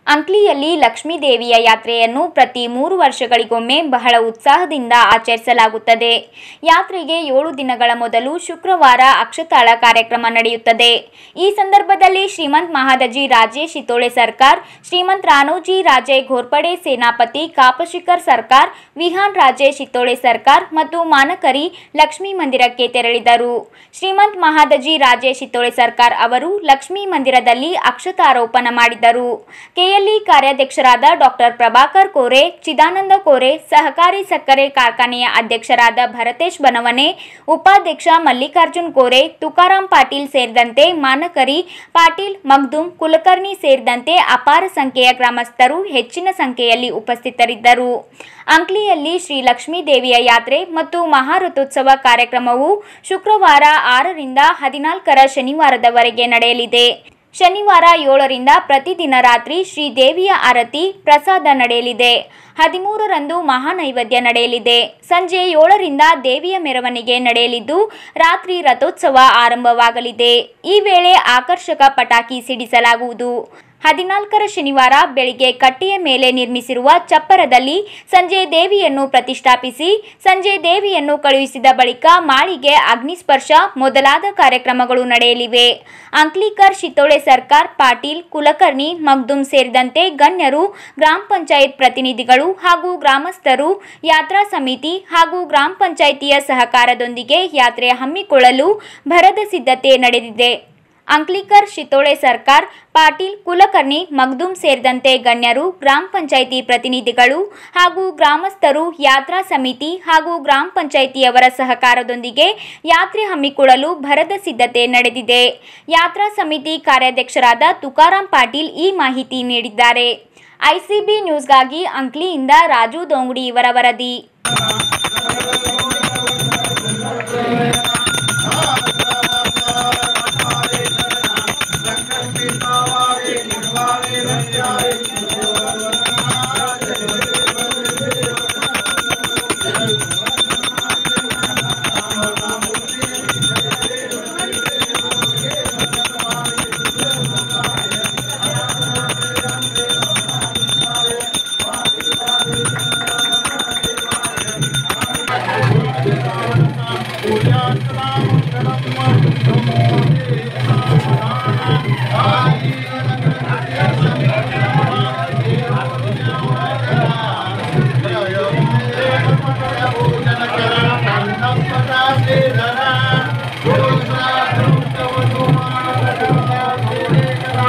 ಅಂಕ್ಲಿಯಲ್ಲಿ ಲಕ್ಷ್ಮೀ ದೇವಿಯ ಯಾತ್ರೆಯನ್ನು ಪ್ರತಿ ಮೂರು ವರ್ಷಗಳಿಗೊಮ್ಮೆ ಬಹಳ ಉತ್ಸಾಹದಿಂದ ಆಚರಿಸಲಾಗುತ್ತದೆ ಯಾತ್ರೆಗೆ ಏಳು ದಿನಗಳ ಮೊದಲು ಶುಕ್ರವಾರ ಅಕ್ಷತಾಳ ಕಾರ್ಯಕ್ರಮ ನಡೆಯುತ್ತದೆ ಈ ಸಂದರ್ಭದಲ್ಲಿ ಶ್ರೀಮಂತ್ ಮಹಾದಜಿ ರಾಜೇ ಶಿತೋಳೆ ಸರ್ಕಾರ್ ಶ್ರೀಮಂತ್ ರಾಣೋಜಿ ರಾಜೇ ಘೋರ್ಪಡೆ ಸೇನಾಪತಿ ಕಾಪಶಿಖರ್ ಸರ್ಕಾರ್ ವಿಹಾನ್ ರಾಜೇ ಶಿತೋಳೆ ಸರ್ಕಾರ್ ಮತ್ತು ಮಾನಕರಿ ಲಕ್ಷ್ಮೀ ಮಂದಿರಕ್ಕೆ ತೆರಳಿದರು ಶ್ರೀಮಂತ್ ಮಹಾದಜಿ ರಾಜೇ ಶಿತೋಳೆ ಸರ್ಕಾರ್ ಅವರು ಲಕ್ಷ್ಮೀ ಮಂದಿರದಲ್ಲಿ ಅಕ್ಷತಾರೋಪಣ ಮಾಡಿದರು ಕೆಎಲ್ಇ ಕಾರ್ಯಾಧ್ಯಕ್ಷರಾದ ಡಾಕ್ಟರ್ ಪ್ರಭಾಕರ್ ಕೋರೆ ಚಿದಾನಂದ ಕೋರೆ ಸಹಕಾರಿ ಸಕ್ಕರೆ ಕಾರ್ಖಾನೆಯ ಅಧ್ಯಕ್ಷರಾದ ಭರತೇಶ್ ಬನವನೆ ಉಪಾಧ್ಯಕ್ಷ ಮಲ್ಲಿಕಾರ್ಜುನ್ ಕೋರೆ ತುಕಾರಾಂ ಪಾಟೀಲ್ ಸೇರಿದಂತೆ ಮಾನಕರಿ ಪಾಟೀಲ್ ಮಗ್ದುಮ್ ಕುಲಕರ್ಣಿ ಸೇರಿದಂತೆ ಅಪಾರ ಸಂಖ್ಯೆಯ ಗ್ರಾಮಸ್ಥರು ಹೆಚ್ಚಿನ ಸಂಖ್ಯೆಯಲ್ಲಿ ಉಪಸ್ಥಿತರಿದ್ದರು ಅಂಕ್ಲಿಯಲ್ಲಿ ಶ್ರೀ ಲಕ್ಷ್ಮೀ ದೇವಿಯ ಯಾತ್ರೆ ಮತ್ತು ಮಹಾರಥೋತ್ಸವ ಕಾರ್ಯಕ್ರಮವು ಶುಕ್ರವಾರ ಆರರಿಂದ ಹದಿನಾಲ್ಕರ ಶನಿವಾರದವರೆಗೆ ನಡೆಯಲಿದೆ ಶನಿವಾರ ಏಳರಿಂದ ಪ್ರತಿದಿನ ರಾತ್ರಿ ಶ್ರೀ ದೇವಿಯ ಆರತಿ ಪ್ರಸಾದ ನಡೆಯಲಿದೆ ಹದಿಮೂರರಂದು ಮಹಾನೈವೇದ್ಯ ನಡೆಯಲಿದೆ ಸಂಜೆ ಏಳರಿಂದ ದೇವಿಯ ಮೆರವಣಿಗೆ ನಡೆಯಲಿದ್ದು ರಾತ್ರಿ ರಥೋತ್ಸವ ಆರಂಭವಾಗಲಿದೆ ಈ ವೇಳೆ ಆಕರ್ಷಕ ಪಟಾಕಿ ಸಿಡಿಸಲಾಗುವುದು ಹದಿನಾಲ್ಕರ ಶನಿವಾರ ಬೆಳಿಗ್ಗೆ ಕಟ್ಟೆಯ ಮೇಲೆ ನಿರ್ಮಿಸಿರುವ ಚಪ್ಪರದಲ್ಲಿ ಸಂಜೆ ದೇವಿಯನ್ನು ಪ್ರತಿಷ್ಠಾಪಿಸಿ ಸಂಜೆ ದೇವಿಯನ್ನು ಕಳುಹಿಸಿದ ಬಳಿಕ ಮಾಳಿಗೆ ಅಗ್ನಿಸ್ಪರ್ಶ ಮೊದಲಾದ ಕಾರ್ಯಕ್ರಮಗಳು ನಡೆಯಲಿವೆ ಅಂಕ್ಲಿಕರ್ ಶಿತೋಳೆ ಸರ್ಕಾರ್ ಪಾಟೀಲ್ ಕುಲಕರ್ಣಿ ಮಗ್ದುಮ್ ಸೇರಿದಂತೆ ಗಣ್ಯರು ಗ್ರಾಮ ಪಂಚಾಯತ್ ಪ್ರತಿನಿಧಿಗಳು ಹಾಗೂ ಗ್ರಾಮಸ್ಥರು ಯಾತ್ರಾ ಸಮಿತಿ ಹಾಗೂ ಗ್ರಾಮ ಪಂಚಾಯಿತಿಯ ಸಹಕಾರದೊಂದಿಗೆ ಯಾತ್ರೆ ಹಮ್ಮಿಕೊಳ್ಳಲು ಭರದ ಸಿದ್ಧತೆ ನಡೆದಿದೆ ಅಂಕ್ಲಿಕರ್ ಶಿತೋಳೆ ಸರ್ಕಾರ್ ಪಾಟೀಲ್ ಕುಲಕರ್ಣಿ ಮಗ್ದುಮ್ ಸೇರಿದಂತೆ ಗಣ್ಯರು ಗ್ರಾಮ ಪಂಚಾಯಿತಿ ಪ್ರತಿನಿಧಿಗಳು ಹಾಗೂ ಗ್ರಾಮಸ್ಥರು ಯಾತ್ರಾ ಸಮಿತಿ ಹಾಗೂ ಗ್ರಾಮ ಪಂಚಾಯಿತಿಯವರ ಸಹಕಾರದೊಂದಿಗೆ ಯಾತ್ರೆ ಹಮ್ಮಿಕೊಳ್ಳಲು ಭರದ ಸಿದ್ಧತೆ ನಡೆದಿದೆ ಯಾತ್ರಾ ಸಮಿತಿ ಕಾರ್ಯಾಧ್ಯಕ್ಷರಾದ ತುಕಾರಾಂ ಪಾಟೀಲ್ ಈ ಮಾಹಿತಿ ನೀಡಿದ್ದಾರೆ ಐಸಿಬಿ ನ್ಯೂಸ್ಗಾಗಿ ಅಂಕ್ಲಿಯಿಂದ ರಾಜು ದೋಂಗುಡಿ ಇವರ ವರದಿ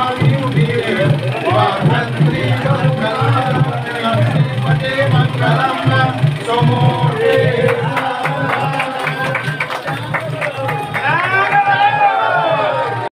ಮಂಗಲ